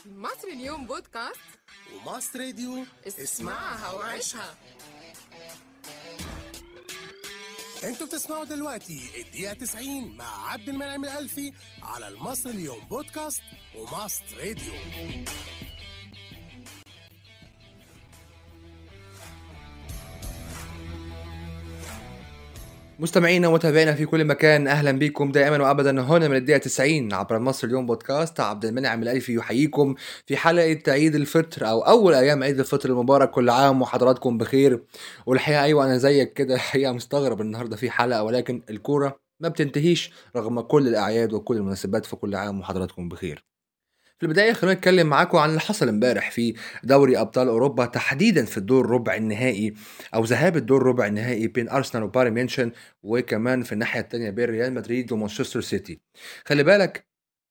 مصر اليوم بودكاست وماس راديو اسمعها وعيشها انتوا بتسمعوا دلوقتي الدقيقة 90 مع عبد المنعم الألفي على المصر اليوم بودكاست وماس راديو مستمعينا ومتابعينا في كل مكان اهلا بكم دائما وابدا هنا من الدقيقه 90 عبر مصر اليوم بودكاست عبد المنعم الالفي يحييكم في حلقه عيد الفطر او اول ايام عيد الفطر المبارك كل عام وحضراتكم بخير والحقيقه ايوه انا زيك كده الحقيقه مستغرب النهارده في حلقه ولكن الكوره ما بتنتهيش رغم كل الاعياد وكل المناسبات فكل عام وحضراتكم بخير في البداية خلينا نتكلم معاكم عن اللي حصل امبارح في دوري أبطال أوروبا تحديدا في الدور ربع النهائي أو ذهاب الدور ربع النهائي بين أرسنال وبايرن ميونشن وكمان في الناحية التانية بين ريال مدريد ومانشستر سيتي خلي بالك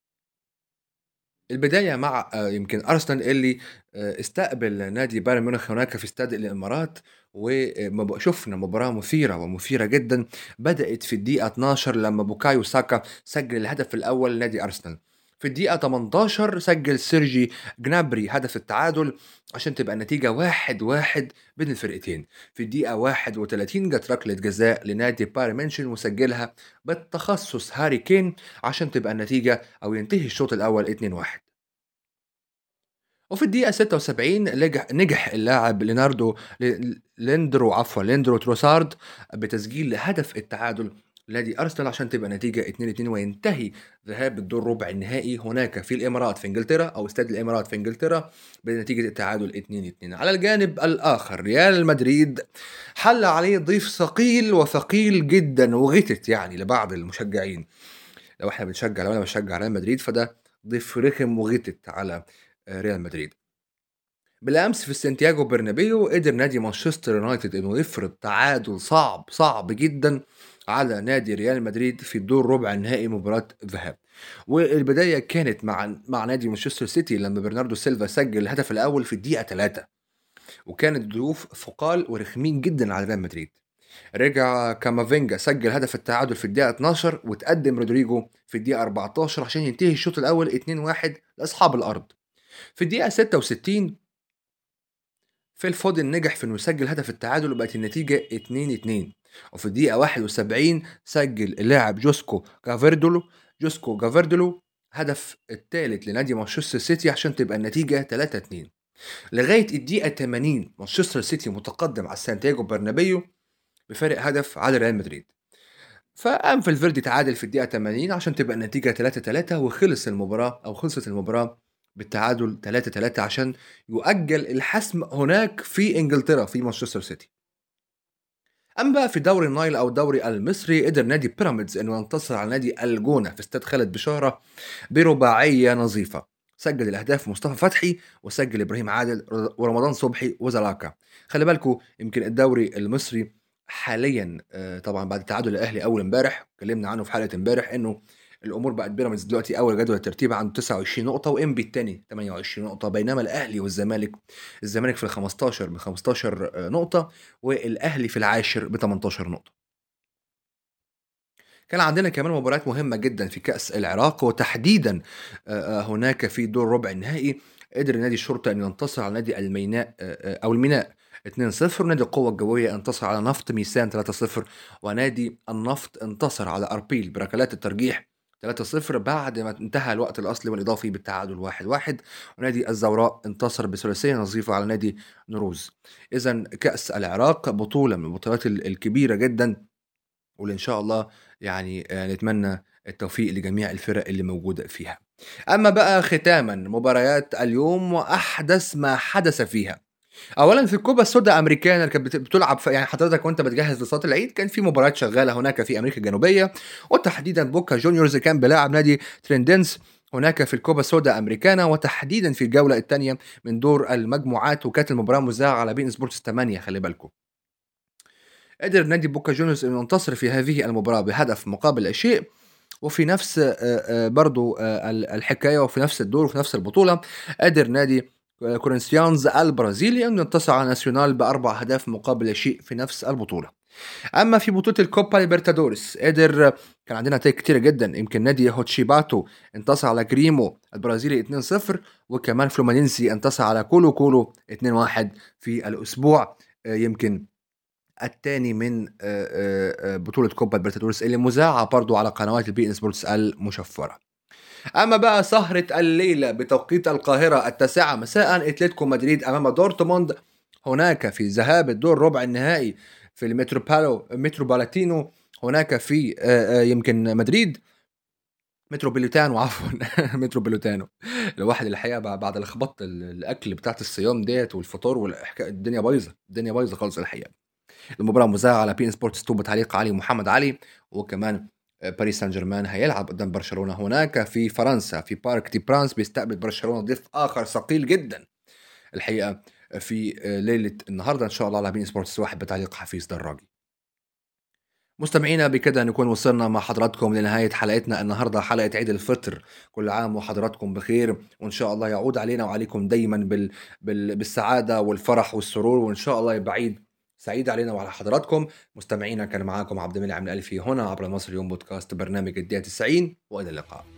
البداية مع آه، يمكن أرسنال اللي آه، استقبل نادي بايرن ميونخ هناك في استاد الإمارات وشفنا مباراة مثيرة ومثيرة جدا بدأت في الدقيقة 12 لما بوكايو ساكا سجل الهدف الأول لنادي أرسنال في الدقيقة 18 سجل سيرجي جنابري هدف التعادل عشان تبقى النتيجة واحد واحد بين الفرقتين في الدقيقة 31 جت ركلة جزاء لنادي بايرن ميونشن وسجلها بالتخصص هاري كين عشان تبقى النتيجة أو ينتهي الشوط الأول 2-1 وفي الدقيقة 76 لجح نجح اللاعب ليناردو ل- ليندرو عفوا ليندرو تروسارد بتسجيل هدف التعادل لنادي ارسنال عشان تبقى نتيجه 2-2 وينتهي ذهاب الدور ربع النهائي هناك في الامارات في انجلترا او استاد الامارات في انجلترا بنتيجه التعادل 2-2 على الجانب الاخر ريال مدريد حل عليه ضيف ثقيل وثقيل جدا وغتت يعني لبعض المشجعين لو احنا بنشجع لو انا بشجع ريال مدريد فده ضيف رخم وغتت على آه، ريال مدريد بالامس في سانتياغو برنابيو قدر نادي مانشستر يونايتد انه يفرض تعادل صعب صعب جدا على نادي ريال مدريد في الدور ربع النهائي مباراة الذهاب والبداية كانت مع مع نادي مانشستر سيتي لما برناردو سيلفا سجل الهدف الأول في الدقيقة 3 وكانت ظروف ثقال ورخمين جدا على ريال مدريد رجع كامافينجا سجل هدف التعادل في الدقيقة 12 وتقدم رودريجو في الدقيقة 14 عشان ينتهي الشوط الأول 2-1 لأصحاب الأرض في الدقيقة 66 فيل فودن نجح في انه يسجل هدف التعادل وبقت النتيجة 2-2 وفي الدقيقة 71 سجل اللاعب جوسكو جافيردولو جوسكو جافيردولو هدف الثالث لنادي مانشستر سيتي عشان تبقى النتيجة 3-2 لغاية الدقيقة 80 مانشستر سيتي متقدم على سانتياغو برنابيو بفارق هدف على ريال مدريد فقام فالفيردي تعادل في الدقيقة 80 عشان تبقى النتيجة 3-3 وخلص المباراة أو خلصت المباراة بالتعادل 3-3 عشان يؤجل الحسم هناك في انجلترا في مانشستر سيتي. اما بقى في دوري النايل او الدوري المصري قدر نادي بيراميدز انه ينتصر على نادي الجونه في استاد خالد بشاره برباعيه نظيفه. سجل الاهداف مصطفى فتحي وسجل ابراهيم عادل ورمضان صبحي وزلاكا. خلي بالكم يمكن الدوري المصري حاليا آه، طبعا بعد تعادل الاهلي اول امبارح اتكلمنا عنه في حلقه امبارح انه الامور بقت بيراميدز دلوقتي اول جدول الترتيب عنده 29 نقطه وانبي الثاني 28 نقطه بينما الاهلي والزمالك الزمالك في ال 15 ب 15 نقطه والاهلي في العاشر ب 18 نقطه كان عندنا كمان مباريات مهمه جدا في كاس العراق وتحديدا آه، آه، هناك في دور ربع النهائي قدر نادي الشرطه ان ينتصر على نادي الميناء آه، آه، او الميناء 2-0 ونادي القوة الجوية انتصر على نفط ميسان 3-0 ونادي النفط انتصر على أربيل بركلات الترجيح 3-0 بعد ما انتهى الوقت الأصلي والإضافي بالتعادل 1-1 ونادي الزوراء انتصر بثلاثية نظيفة على نادي نوروز إذا كأس العراق بطولة من البطولات ال- الكبيرة جدا واللي إن شاء الله يعني آه، نتمنى التوفيق لجميع الفرق اللي موجودة فيها أما بقى ختاما مباريات اليوم وأحدث ما حدث فيها اولا في الكوبا السوداء امريكانا اللي كانت بت- بتلعب في يعني حضرتك وانت بتجهز لصلاه العيد كان في مباريات شغاله هناك في امريكا الجنوبيه وتحديدا بوكا جونيورز كان بيلاعب نادي تريندنس هناك في الكوبا السوداء امريكانا وتحديدا في الجوله الثانيه من دور المجموعات وكانت المباراه مذاعه على بين سبورتس 8 خلي بالكم قدر نادي بوكا جونيورز انه ينتصر في هذه المباراه بهدف مقابل لا شيء وفي نفس آه، آه، برضو آه، ال- الحكايه وفي نفس الدور وفي نفس البطوله قدر نادي آه، كورنثيانز البرازيلي انه ينتصر على ناسيونال باربع اهداف مقابل لا شيء في نفس البطوله. اما في بطوله الكوبا ليبرتادوريس قدر كان عندنا نتائج كتيره جدا يمكن نادي هوتشيباتو انتصر على جريمو البرازيلي 2-0 وكمان فلومينينسي انتصر على كولو كولو 2-1 في الاسبوع آه، يمكن الثاني من آه، آه، آه، بطولة كوبا البرتادورس اللي مذاعة برضو على قنوات البي ان سبورتس المشفرة اما بقى سهرة الليلة بتوقيت القاهرة التاسعة مساء اتلتيكو مدريد امام دورتموند هناك في ذهاب الدور ربع النهائي في المتروبالو متروبولاتينو هناك في آه، آه، يمكن مدريد متروبوليتانو عفوا متروبوليتانو الواحد الحقيقه بعد بعد لخبطه ال- الاكل بتاعت الصيام ديت والفطار والحكايه الدنيا بايظه الدنيا بايظه خالص الحقيقه المباراه مذاعه على بي ان سبورتس 2 بتعليق علي محمد علي وكمان آه، باريس سان جيرمان هيلعب قدام برشلونه هناك في فرنسا في بارك دي برانس بيستقبل برشلونه ضيف اخر ثقيل جدا الحقيقه في آه، ليله النهارده ان شاء الله على بي ان سبورتس واحد بتعليق حفيظ دراجي مستمعينا بكده نكون وصلنا مع حضراتكم لنهاية حلقتنا النهاردة حلقة عيد الفطر كل عام وحضراتكم بخير وإن شاء الله يعود علينا وعليكم دايما بال... بال... بالسعادة والفرح والسرور وإن شاء الله يبقى عيد سعيد علينا وعلى حضراتكم مستمعينا كان معاكم عبد المنعم الألفي هنا عبر مصر اليوم بودكاست برنامج الدقيقة 90 وإلى اللقاء